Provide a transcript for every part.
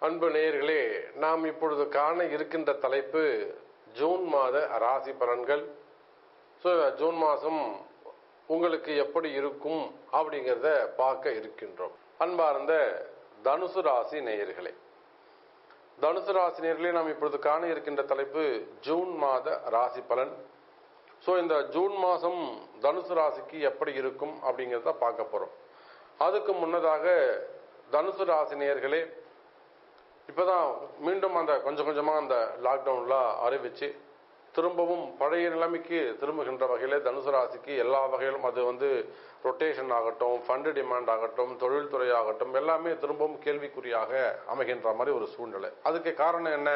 அன்பு நேயர்களே நாம் இப்பொழுது காண இருக்கின்ற தலைப்பு ஜூன் மாத ராசி பலன்கள் ஸோ ஜூன் மாதம் உங்களுக்கு எப்படி இருக்கும் அப்படிங்கிறத பார்க்க இருக்கின்றோம் அன்பார்ந்த தனுசு ராசி நேயர்களே தனுசு ராசி நேயர்களே நாம் இப்பொழுது காண இருக்கின்ற தலைப்பு ஜூன் மாத ராசி பலன் ஸோ இந்த ஜூன் மாதம் தனுசு ராசிக்கு எப்படி இருக்கும் அப்படிங்கிறத பார்க்க போகிறோம் அதுக்கு முன்னதாக தனுசு ராசி நேயர்களே இப்போதான் மீண்டும் அந்த கொஞ்சம் கொஞ்சமாக அந்த லாக்டவுன்லாம் அறிவிச்சு திரும்பவும் பழைய நிலைமைக்கு திரும்புகின்ற வகையில் தனுசு ராசிக்கு எல்லா வகையிலும் அது வந்து ரொட்டேஷன் ஆகட்டும் ஃபண்டு டிமாண்ட் ஆகட்டும் தொழில்துறை ஆகட்டும் எல்லாமே திரும்பவும் கேள்விக்குறியாக அமைகின்ற மாதிரி ஒரு சூழ்நிலை அதுக்கு காரணம் என்ன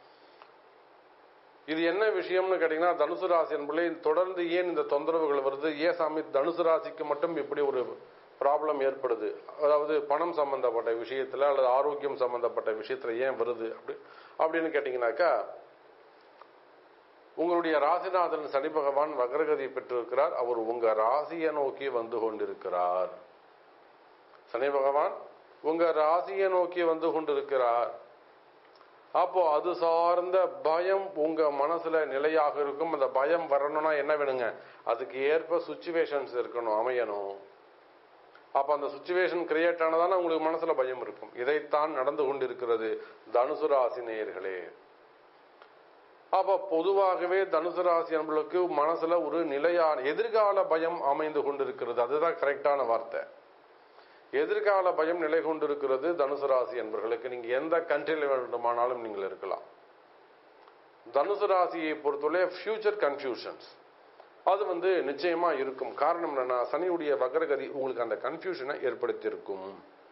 இது என்ன விஷயம்னு கேட்டீங்கன்னா தனுசு ராசி என்பதை தொடர்ந்து ஏன் இந்த தொந்தரவுகள் வருது ஏன் சாமி தனுசு ராசிக்கு மட்டும் இப்படி ஒரு ப்ராப்ளம் ஏற்படுது அதாவது பணம் சம்பந்தப்பட்ட விஷயத்துல அல்லது ஆரோக்கியம் சம்பந்தப்பட்ட விஷயத்துல ஏன் வருது அப்படி அப்படின்னு கேட்டீங்கன்னாக்கா உங்களுடைய ராசிநாதன் சனி பகவான் வக்ரகதி பெற்றிருக்கிறார் அவர் உங்க ராசியை நோக்கி வந்து கொண்டிருக்கிறார் சனி பகவான் உங்க ராசியை நோக்கி வந்து கொண்டிருக்கிறார் அப்போ அது சார்ந்த பயம் உங்க மனசுல நிலையாக இருக்கும் அந்த பயம் வரணும்னா என்ன வேணுங்க அதுக்கு ஏற்ப சுச்சுவேஷன்ஸ் இருக்கணும் அமையணும் அப்ப அந்த சுச்சுவேஷன் கிரியேட் ஆனதான உங்களுக்கு மனசுல பயம் இருக்கும் இதைத்தான் நடந்து கொண்டிருக்கிறது தனுசு ராசி நேயர்களே அப்ப பொதுவாகவே தனுசு ராசி நம்மளுக்கு மனசுல ஒரு நிலையான எதிர்கால பயம் அமைந்து கொண்டிருக்கிறது அதுதான் கரெக்டான வார்த்தை எதிர்கால பயம் நிலை கொண்டிருக்கிறது தனுசு ராசி என்பவர்களுக்கு நீங்க எந்த கண்ட்ரியில் வேண்டுமானாலும் நீங்கள் இருக்கலாம் தனுசு ராசியை பொறுத்தவரை ஃபியூச்சர் கன்ஃபியூஷன்ஸ் அது வந்து நிச்சயமா இருக்கும் காரணம் என்னன்னா சனியுடைய வக்ரகதி உங்களுக்கு அந்த கன்ஃபியூஷனை ஏற்படுத்தியிருக்கும்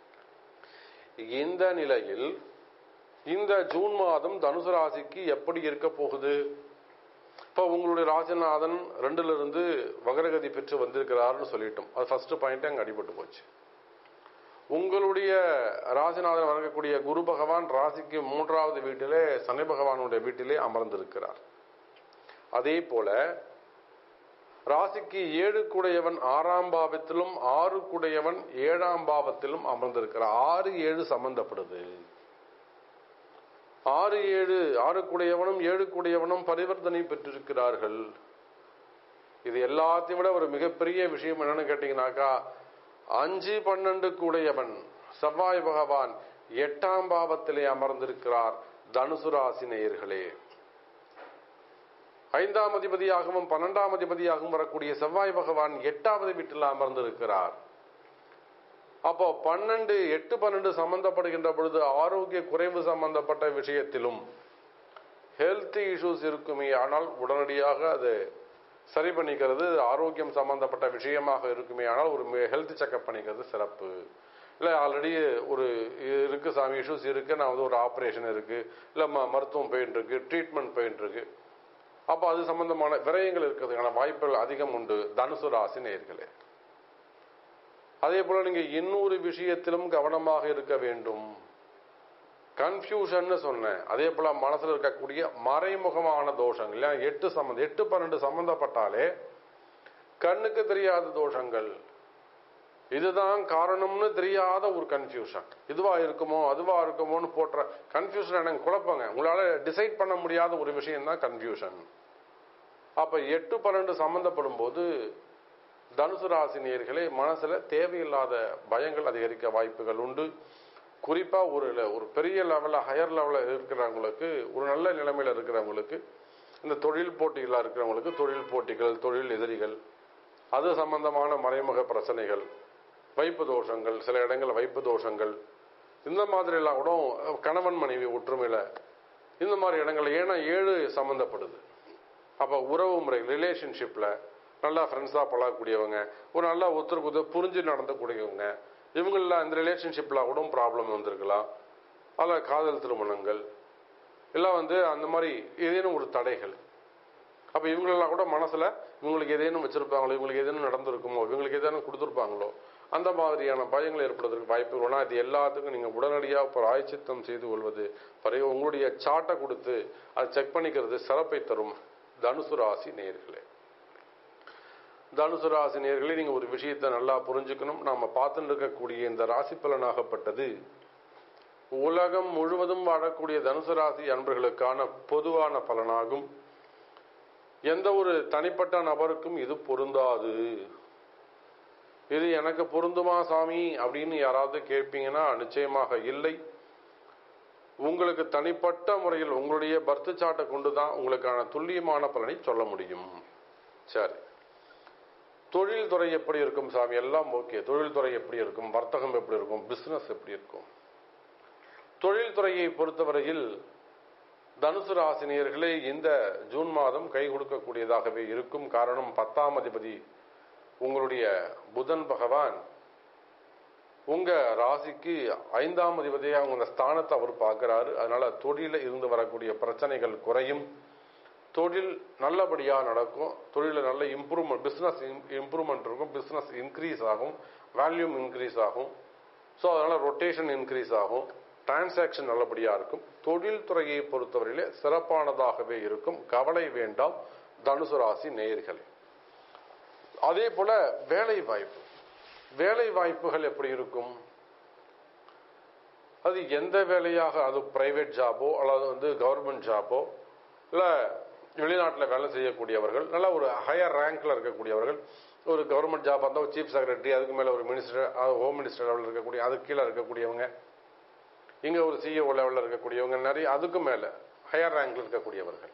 இந்த நிலையில் இந்த ஜூன் மாதம் தனுசு ராசிக்கு எப்படி இருக்க போகுது இப்போ உங்களுடைய ராஜநாதன் ரெண்டுல இருந்து வக்ரகதி பெற்று வந்திருக்கிறாருன்னு சொல்லிட்டோம் அது ஃபர்ஸ்ட் பாயிண்ட் அங்கே அடிபட்டு போச்சு உங்களுடைய ராசிநாதன் வழங்கக்கூடிய குரு பகவான் ராசிக்கு மூன்றாவது வீட்டிலே சனி பகவானுடைய வீட்டிலே அமர்ந்திருக்கிறார் அதே போல ராசிக்கு ஏழு குடையவன் ஆறாம் பாவத்திலும் ஆறு குடையவன் ஏழாம் பாவத்திலும் அமர்ந்திருக்கிறார் ஆறு ஏழு சம்பந்தப்படுது ஆறு ஏழு ஆறு குடையவனும் ஏழு குடையவனும் பரிவர்த்தனை பெற்றிருக்கிறார்கள் இது எல்லாத்தையும் விட ஒரு மிகப்பெரிய விஷயம் என்னன்னு கேட்டீங்கன்னாக்கா அஞ்சு பன்னெண்டு கூடையவன் செவ்வாய் பகவான் எட்டாம் பாவத்திலே அமர்ந்திருக்கிறார் தனுசு ராசி நேயர்களே ஐந்தாம் அதிபதியாகவும் பன்னெண்டாம் அதிபதியாகவும் வரக்கூடிய செவ்வாய் பகவான் எட்டாவது வீட்டில் அமர்ந்திருக்கிறார் அப்போ பன்னெண்டு எட்டு பன்னெண்டு சம்பந்தப்படுகின்ற பொழுது ஆரோக்கிய குறைவு சம்பந்தப்பட்ட விஷயத்திலும் ஹெல்த் இஷ்யூஸ் இருக்குமே ஆனால் உடனடியாக அது சரி பண்ணிக்கிறது ஆரோக்கியம் சம்பந்தப்பட்ட விஷயமாக இருக்குமே ஆனால் ஒரு ஹெல்த் செக்அப் பண்ணிக்கிறது சிறப்பு இல்லை ஆல்ரெடி ஒரு இருக்கு சாமி இஷ்யூஸ் இருக்கு நான் வந்து ஒரு ஆப்ரேஷன் இருக்கு இல்லை ம மருத்துவம் போயிட்டு இருக்கு ட்ரீட்மெண்ட் போயிட்டு இருக்கு அப்போ அது சம்பந்தமான விரயங்கள் இருக்கிறதுக்கான வாய்ப்புகள் அதிகம் உண்டு தனுசு ராசி நேர்களே அதே போல நீங்க இன்னொரு விஷயத்திலும் கவனமாக இருக்க வேண்டும் கன்ஃபியூஷன் சொன்னேன் அதே போல மனசுல இருக்கக்கூடிய மறைமுகமான தோஷங்கள் இல்லையா எட்டு சம்பந்தம் எட்டு பன்னெண்டு சம்பந்தப்பட்டாலே கண்ணுக்கு தெரியாத தோஷங்கள் இதுதான் காரணம்னு தெரியாத ஒரு கன்ஃபியூஷன் இதுவா இருக்குமோ அதுவா இருக்குமோன்னு போட்ட கன்ஃபியூஷன் எனக்கு குழப்பங்க உங்களால டிசைட் பண்ண முடியாத ஒரு விஷயம் தான் கன்ஃபியூஷன் அப்ப எட்டு பன்னெண்டு சம்பந்தப்படும் போது தனுசு ராசி நேர்களே மனசுல தேவையில்லாத பயங்கள் அதிகரிக்க வாய்ப்புகள் உண்டு குறிப்பா ஒரு ஒரு பெரிய லெவலில் ஹையர் லெவலில் இருக்கிறவங்களுக்கு ஒரு நல்ல நிலைமையில இருக்கிறவங்களுக்கு இந்த தொழில் போட்டிகளாக இருக்கிறவங்களுக்கு தொழில் போட்டிகள் தொழில் எதிரிகள் அது சம்பந்தமான மறைமுக பிரச்சனைகள் வைப்பு தோஷங்கள் சில இடங்கள் வைப்பு தோஷங்கள் இந்த மாதிரி எல்லாம் கூட கணவன் மனைவி ஒற்றுமையில இந்த மாதிரி இடங்கள் ஏன்னா ஏழு சம்பந்தப்படுது அப்போ உறவு முறை ரிலேஷன்ஷிப்ல நல்லா ஃப்ரெண்ட்ஸாக பழகக்கூடியவங்க ஒரு நல்லா ஒருத்தருக்கு ஒருத்தர் புரிஞ்சு நடந்தக்கூடியவங்க இவங்களெலாம் இந்த ரிலேஷன்ஷிப்பில் கூட ப்ராப்ளம் வந்திருக்கலாம் அதில் காதல் திருமணங்கள் எல்லாம் வந்து அந்த மாதிரி ஏதேனும் ஒரு தடைகள் அப்போ இவங்களெல்லாம் கூட மனசில் இவங்களுக்கு ஏதேனும் வச்சிருப்பாங்களோ இவங்களுக்கு ஏதேனும் நடந்திருக்குமோ இவங்களுக்கு ஏதேனும் கொடுத்துருப்பாங்களோ அந்த மாதிரியான பயங்கள் ஏற்படுவதற்கு வாய்ப்பு ஆனால் இது எல்லாத்துக்கும் நீங்கள் உடனடியாக இப்போ ஆய்ச்சித்தம் செய்து கொள்வது பிறகு உங்களுடைய சாட்டை கொடுத்து அதை செக் பண்ணிக்கிறது சிறப்பை தரும் தனுசு ராசி நேர்களே தனுசு ராசி நேர்களே நீங்கள் ஒரு விஷயத்தை நல்லா புரிஞ்சுக்கணும் நாம் பார்த்துட்டு இருக்கக்கூடிய இந்த ராசி பலனாகப்பட்டது உலகம் முழுவதும் வாழக்கூடிய தனுசு ராசி அன்பர்களுக்கான பொதுவான பலனாகும் எந்த ஒரு தனிப்பட்ட நபருக்கும் இது பொருந்தாது இது எனக்கு பொருந்துமா சாமி அப்படின்னு யாராவது கேட்பீங்கன்னா நிச்சயமாக இல்லை உங்களுக்கு தனிப்பட்ட முறையில் உங்களுடைய பர்த் சாட்டை கொண்டு தான் உங்களுக்கான துல்லியமான பலனை சொல்ல முடியும் சரி தொழில் துறை எப்படி இருக்கும் சாமி எல்லாம் ஓகே தொழில் துறை எப்படி இருக்கும் வர்த்தகம் எப்படி இருக்கும் பிசினஸ் எப்படி இருக்கும் தொழில் துறையை பொறுத்தவரையில் தனுசு ராசினியர்களே இந்த ஜூன் மாதம் கை கொடுக்கக்கூடியதாகவே இருக்கும் காரணம் பத்தாம் அதிபதி உங்களுடைய புதன் பகவான் உங்க ராசிக்கு ஐந்தாம் அதிபதியாக உங்க ஸ்தானத்தை அவர் பார்க்கிறாரு அதனால தொழில இருந்து வரக்கூடிய பிரச்சனைகள் குறையும் தொழில் நல்லபடியா நடக்கும் தொழில நல்ல இம்ப்ரூவ்மெண்ட் பிசினஸ் இம்ப்ரூவ்மெண்ட் இருக்கும் பிசினஸ் இன்க்ரீஸ் ஆகும் வேல்யூம் இன்க்ரீஸ் ஆகும் ஸோ அதனால ரொட்டேஷன் இன்க்ரீஸ் ஆகும் டிரான்சாக்ஷன் நல்லபடியா இருக்கும் தொழில் துறையை பொறுத்தவரையிலே சிறப்பானதாகவே இருக்கும் கவலை வேண்டாம் தனுசு ராசி நேயர்களே அதே போல வேலை வாய்ப்பு வேலை வாய்ப்புகள் எப்படி இருக்கும் அது எந்த வேலையாக அது பிரைவேட் ஜாபோ அல்லது வந்து கவர்மெண்ட் ஜாபோ இல்ல வெளிநாட்டில் வேலை செய்யக்கூடியவர்கள் நல்ல ஒரு ஹையர் ரேங்க்ல இருக்கக்கூடியவர்கள் ஒரு கவர்மெண்ட் ஜாப் இருந்தால் ஒரு சீஃப் செக்ரட்டரி அதுக்கு மேல ஒரு மினிஸ்டர் ஹோம் மினிஸ்டர் லெவலில் இருக்கக்கூடிய அதுக்கு கீழே இருக்கக்கூடியவங்க இங்க ஒரு சிஇஓ லெவலில் இருக்கக்கூடியவங்க நிறைய அதுக்கு மேல ஹையர் ரேங்க்ல இருக்கக்கூடியவர்கள்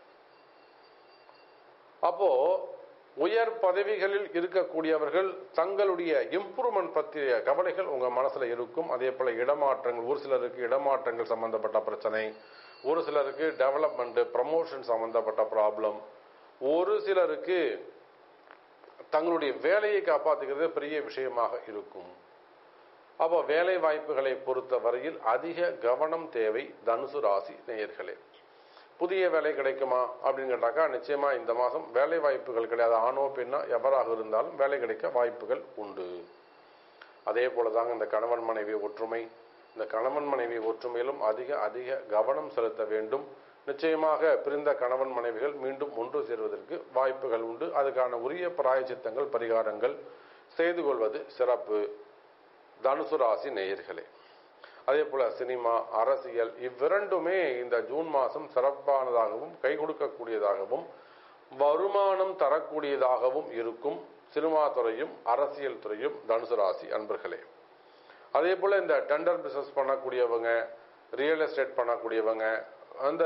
அப்போ உயர் பதவிகளில் இருக்கக்கூடியவர்கள் தங்களுடைய இம்ப்ரூவ்மெண்ட் பற்றிய கவலைகள் உங்க மனசுல இருக்கும் அதே போல இடமாற்றங்கள் ஒரு சிலருக்கு இடமாற்றங்கள் சம்பந்தப்பட்ட பிரச்சனை ஒரு சிலருக்கு டெவலப்மெண்ட் ப்ரமோஷன் சம்பந்தப்பட்ட ப்ராப்ளம் ஒரு சிலருக்கு தங்களுடைய வேலையை காப்பாற்றுகிறது பெரிய விஷயமாக இருக்கும் அப்போ வேலை வாய்ப்புகளை பொறுத்த வரையில் அதிக கவனம் தேவை தனுசு ராசி நேயர்களே புதிய வேலை கிடைக்குமா அப்படின்னு கேட்டாக்கா நிச்சயமா இந்த மாதம் வேலை வாய்ப்புகள் கிடையாது ஆணோ பெண்ணோ எவராக இருந்தாலும் வேலை கிடைக்க வாய்ப்புகள் உண்டு அதே போலதாங்க இந்த கணவன் மனைவி ஒற்றுமை இந்த கணவன் மனைவி ஒற்றுமையிலும் அதிக அதிக கவனம் செலுத்த வேண்டும் நிச்சயமாக பிரிந்த கணவன் மனைவிகள் மீண்டும் ஒன்று சேர்வதற்கு வாய்ப்புகள் உண்டு அதுக்கான உரிய பிராயச்சித்தங்கள் பரிகாரங்கள் செய்து கொள்வது சிறப்பு தனுசு ராசி நேயர்களே அதே போல சினிமா அரசியல் இவ்விரண்டுமே இந்த ஜூன் மாதம் சிறப்பானதாகவும் கை கொடுக்கக்கூடியதாகவும் வருமானம் தரக்கூடியதாகவும் இருக்கும் சினிமா துறையும் அரசியல் துறையும் தனுசு ராசி அன்பர்களே அதே போல இந்த டெண்டர் பிசினஸ் பண்ணக்கூடியவங்க ரியல் எஸ்டேட் பண்ணக்கூடியவங்க அந்த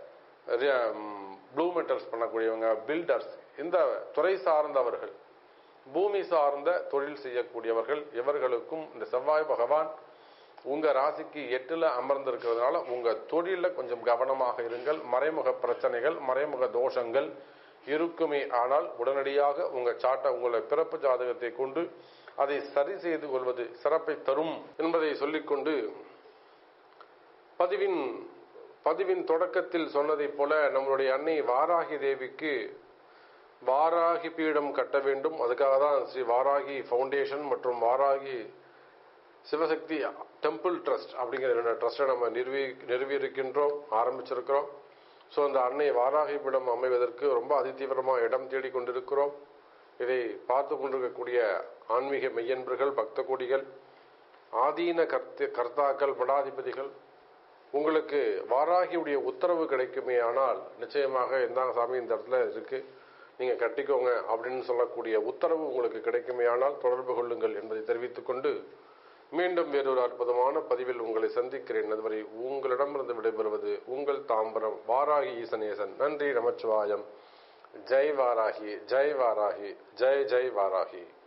ப்ளூ மெட்டல்ஸ் பண்ணக்கூடியவங்க பில்டர்ஸ் இந்த துறை சார்ந்தவர்கள் பூமி சார்ந்த தொழில் செய்யக்கூடியவர்கள் இவர்களுக்கும் இந்த செவ்வாய் பகவான் உங்க ராசிக்கு எட்டுல அமர்ந்திருக்கிறதுனால உங்க தொழில கொஞ்சம் கவனமாக இருங்கள் மறைமுக பிரச்சனைகள் மறைமுக தோஷங்கள் இருக்குமே ஆனால் உடனடியாக உங்க சாட்டை உங்களை பிறப்பு ஜாதகத்தை கொண்டு அதை சரி செய்து கொள்வது சிறப்பை தரும் என்பதை சொல்லிக்கொண்டு பதிவின் பதிவின் தொடக்கத்தில் சொன்னதைப் போல நம்மளுடைய அன்னை வாராகி தேவிக்கு வாராகி பீடம் கட்ட வேண்டும் அதுக்காக தான் ஸ்ரீ வாராகி ஃபவுண்டேஷன் மற்றும் வாராகி சிவசக்தி டெம்பிள் ட்ரஸ்ட் அப்படிங்கிற ரெண்டு ட்ரஸ்ட்டை நம்ம நிறுவி நிறுவியிருக்கின்றோம் ஆரம்பிச்சிருக்கிறோம் ஸோ அந்த அன்னை வாராகி பீடம் அமைவதற்கு ரொம்ப அதிதீவிரமாக இடம் தேடி கொண்டிருக்கிறோம் இதை பார்த்து கொண்டிருக்கக்கூடிய ஆன்மீக மெய்யன்பர்கள் பக்த கோடிகள் ஆதீன கர்த்த கர்த்தாக்கள் மடாதிபதிகள் உங்களுக்கு வாராகியுடைய உத்தரவு கிடைக்குமே ஆனால் நிச்சயமாக இந்தாங்க சாமி இந்த இடத்துல இருக்கு நீங்க கட்டிக்கோங்க அப்படின்னு சொல்லக்கூடிய உத்தரவு உங்களுக்கு கிடைக்குமே ஆனால் தொடர்பு கொள்ளுங்கள் என்பதை தெரிவித்துக் கொண்டு மீண்டும் வேறொரு அற்புதமான பதிவில் உங்களை சந்திக்கிறேன் அதுவரை உங்களிடமிருந்து விடைபெறுவது உங்கள் தாம்பரம் வாராகி ஈசனேசன் நன்றி நமச்சிவாயம் ஜெய் வாராகி ஜெய் வாராகி ஜெய் ஜெய் வாராகி